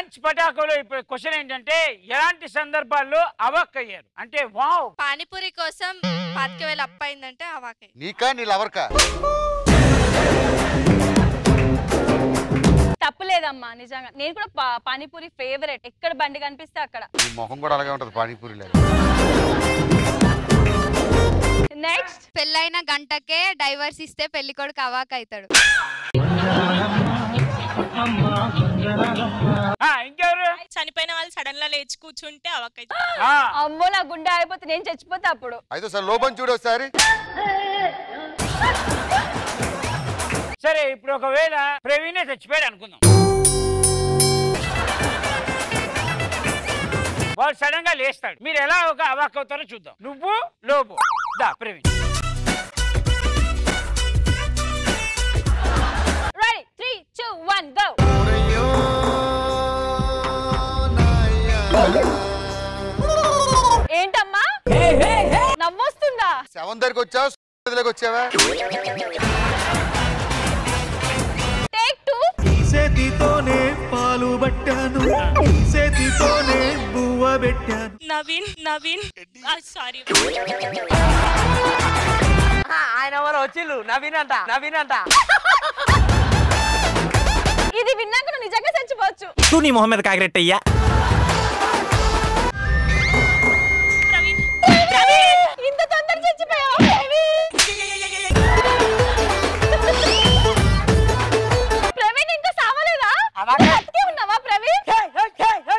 Lunch పటాకులో ఇప్పుడు question ఏంటంటే ఎలాంటి సందర్భాల్లో అవాక్ అయ్యారు అంటే వావ్ పానీపూరి కోసం పాతిక వేలు అప్పు అయిందంటే అవాకే నీకా నీ లవర్కా తప్పులేదమ్మా నిజంగా నేను కూడా పా- పానీపూరి ఫేవరెట్ ఎక్కడ బండి కనిపిస్తే అక్కడ నీ మొహం కూడా అలాగే ఉంటది పానీపూరి లేదు నెక్స్ట్ పెళ్ళైన గంటకే డైవర్స్ ఇస్తే పెళ్లి కొడుకు అవాక్ అవుతాడు ఆ, ఇంకెవరు చనిపోయిన వాళ్ళు సడన్ గా లేచి కూర్చుంటే అవకైతే ఆ, అమ్మో నా గుండె అయిపోతే నేను చచ్చిపోతే అప్పుడు అయితే సార్ లోపం చూడు ఒకసారి సరే ఇప్పుడు ఒకవేళ ప్రవీణే చచ్చిపోయాడు అనుకుందాం వాడు సడన్ గా లేస్తాడు మీరు ఎలా ఒక అవాక్ అవుతారో చూద్దాం నువ్వు లోపు దా Praveen ready three two one go ఏంటమ్మా నవ్వొస్తుందా సెవెన్ దగ్గరికి వచ్చావా దగ్గరికి వచ్చావా టేక్ టూ చేతితోనే పాలు పట్టాను చేతితోనే బువ్వ పెట్టాను నవీన్ నవీన్ సారీ ఆయన ఎవరు వచ్చిల్లు నవీన్ అంట నవీన్ అంట ఇది విన్నాక నువ్వు నిజంగా చచ్చిపోవచ్చు తూ నీ మొహం మీద కాకిరెట్టయ్యా ప్రవీణ్ ఇంత తొందర చచ్చిపోయావు ప్రవీణ్ ఇంకా సావలేదా అలాగే. బతికే ఉన్నావా Praveen hey, hey, hey, hey.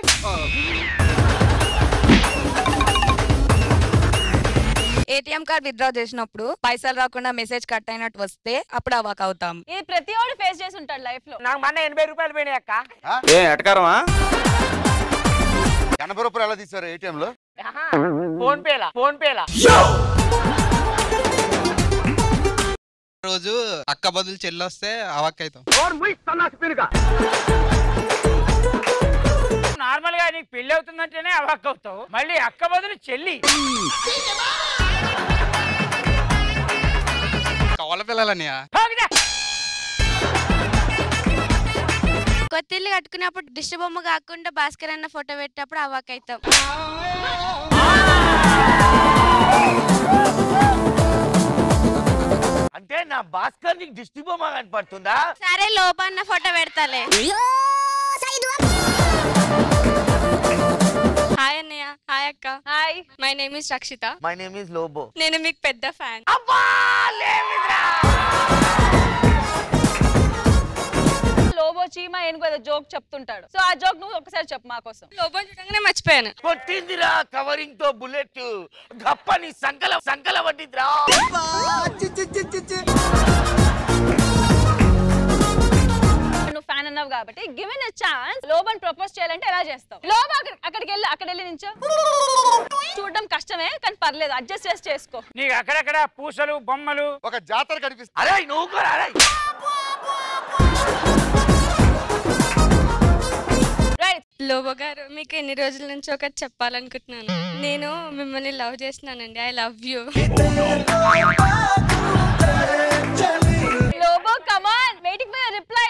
ATM card withdraw చేసినప్పుడు పైసలు రాకుండా మెసేజ్ కట్ అయినట్టు వస్తే అప్పుడు అవాక్ అవుతాం ఇది ప్రతి ఒడు ఫేస్ చేసి ఉంటాడు లైఫ్ లో నాకు మొన్న ఎనభై రూపాయలు పోయినాయి అక్క ఏ ఎటకారమా ఎనభై రూపాయలు ఎలా తీసారు ఏటీఎం లో ఆహా, ఫోన్ పేలా ఫోన్ పేలా రోజు అక్క బదులు చెల్లొస్తే అవక్కైతాం నార్మల్ గా నీకు పెళ్లి అవుతుందంటేనే అవాక్ అవుతావు మళ్ళీ అక్క బదులు చెల్లి కవల పిల్లలనియా పోగిదా. కొత్తిల్లు కట్టుకున్నప్పుడు దిష్టి బొమ్మ కాకుండా భాస్కర్ అన్న ఫోటో పెట్టినప్పుడు అవాక్ అవుతాం అంటే నా భాస్కర్ నీకు దిష్టి బొమ్మ కనపడుతుందా సరే లోపన్న ఫోటో పెడతాలే హాయ్ అన్నయ్య హాయ్ అక్క hi my name is Rakshita my name is Lobo నేను మీకు పెద్ద ఫ్యాన్ లోబో చీమా ఏనుగు ఏదో జోక్ చెప్తుంటాడు సో ఆ జోక్ నువ్వు ఒకసారి చెప్పు మా కోసం లోపల చూడంగానే మర్చిపోయాను కొట్టిందిరా కవరింగ్ తో బుల్లెట్ గప్ప నీ సంకల సంకల పట్టిందిరా నువ్వు ఫ్యాన్ అన్నావు కాబట్టి గివెన్ ఎ ఛాన్స్ లోబన్ ప్రపోజ్ చేయాలంటే ఎలా చేస్తావు లోబో అక్కడ అక్కడికి వెళ్ళి అక్కడ వెళ్ళి నించో చూడడం కష్టమే కానీ పర్లేదు అడ్జస్ట్ చేసి చేసుకో నీకు అక్కడక్కడ పూసలు బొమ్మలు ఒక జాతర కనిపిస్తుంది అరే నువ్వు కూడా అరే రైట్ లోబో గారు మీకు ఎన్ని రోజుల నుంచి ఒకటి చెప్పాలనుకుంటున్నాను నేను మిమ్మల్ని లవ్ చేస్తున్నానండి I love you Lobo come on waiting for reply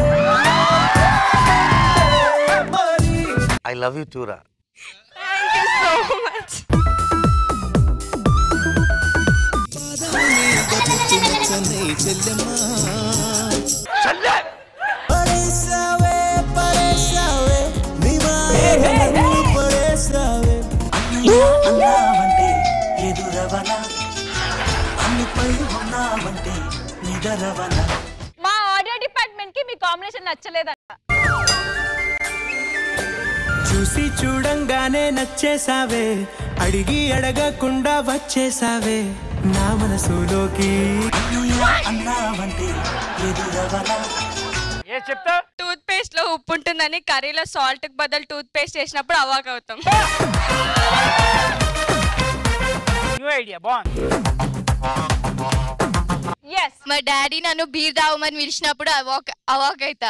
I love you టూరా థ్యాంక్ యూ సో మచ్ మా ఆడియో డిపార్ట్మెంట్ కి మీ కాంబినేషన్ నచ్చలేదంట చూసి చూడంగానే నచ్చేసావే అడిగి అడగకుండా వచ్చేసావే నా మనసులోకి ఏ చెప్తావు టూత్ పేస్ట్ లో ఉప్పు ఉంటుందని కర్రీలో సాల్ట్ కి బదులు టూత్ పేస్ట్ వేసినప్పుడు అవాక్ అవుతాం న్యూ ఐడియా బాగుంది ఎస్ మా డాడీ నన్ను బీర్ తాగమని పిలిచినప్పుడు అవాక్ అవాక్ అవుతా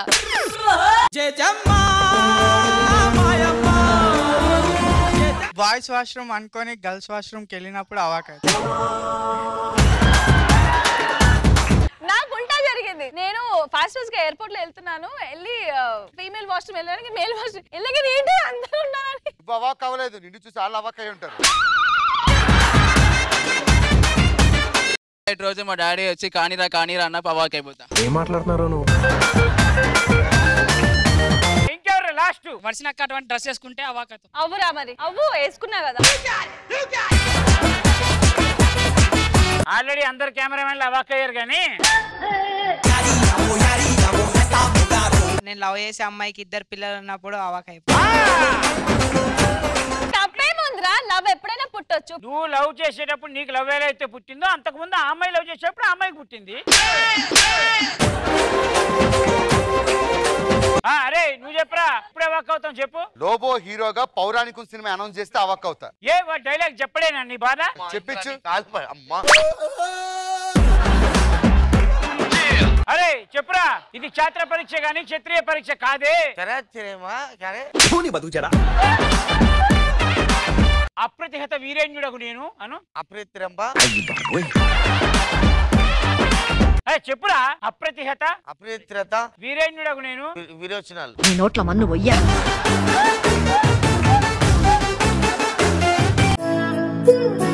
బాయ్స్ వాష్రూమ్ అనుకొని గర్ల్స్ వాష్రూమ్కి వెళ్ళినప్పుడు అవక్కైతాం నాకు ఉల్టా జరిగింది జరిగింది నేను ఫాస్ట్ ఫాస్ట్ గా ఎయిర్పోర్ట్ లో వెళ్తున్నాను వెళ్ళి ఫీమేల్ వాష్రూమ్ వెళ్ళడానికి మేల్ వాష్రూమ్ వెళ్ళగా ఏంటి అందరూ ఉన్నారని నువ్వు అవాక్ అవ్వలేదు నిన్ను చూసి వాళ్ళు అవాక్ అయి ఉంటారు నైట్ రోజు మా డాడీ వచ్చి కానీరా కానీరా అన్న పవాక్ అయిపోతా ఏం మాట్లాడుతున్నారు నువ్వు ఇంకెవరు లాస్ట్ వర్షినక్క అటువంటి డ్రెస్ వేసుకుంటే అవాకతో అవ్వురా మరి అవ్వు వేసుకున్నా కదా ఆల్రెడీ అందరు కెమెరామెన్లు అవాక్ అయ్యారు కానీ నేను లవ్ చేసే అమ్మాయికి ఇద్దరు పిల్లలు ఉన్నప్పుడు అవాక్ తప్పేముందిరా లవ్ ఎప్పుడైనా పుట్టొచ్చు నువ్వు లవ్ చేసేటప్పుడు నీకు లవ్ ఎలా అయితే పుట్టిందో అంతకుముందు ఆ అమ్మాయి లవ్ చేసేటప్పుడు ఆ అమ్మాయికి పుట్టింది ఆ, అరే నువ్వు చెప్పరా ఇప్పుడే అవాక్ అవుతాం చెప్పు లోబో హీరోగా పౌరాణికం సినిమా అనౌన్స్ చేస్తే అవాక్ అవుతా ఏ వాడి డైలాగ్ చెప్పడేనా నీ బాధ చెప్పించు అమ్మా అరే చెప్పురా ఇది క్షాత్ర పరీక్ష గాని క్షత్రియ పరీక్ష కాదే అప్రతిహత వీరేంద్రుడకు నేను అను అప్రీతిరంబ అరే చెప్పురా అప్రతిహత అప్రీతిరత వీరేంద్రుడకు నేను విరోచనాలు నీ నోట్ల మన్ను వయ్యా ఆ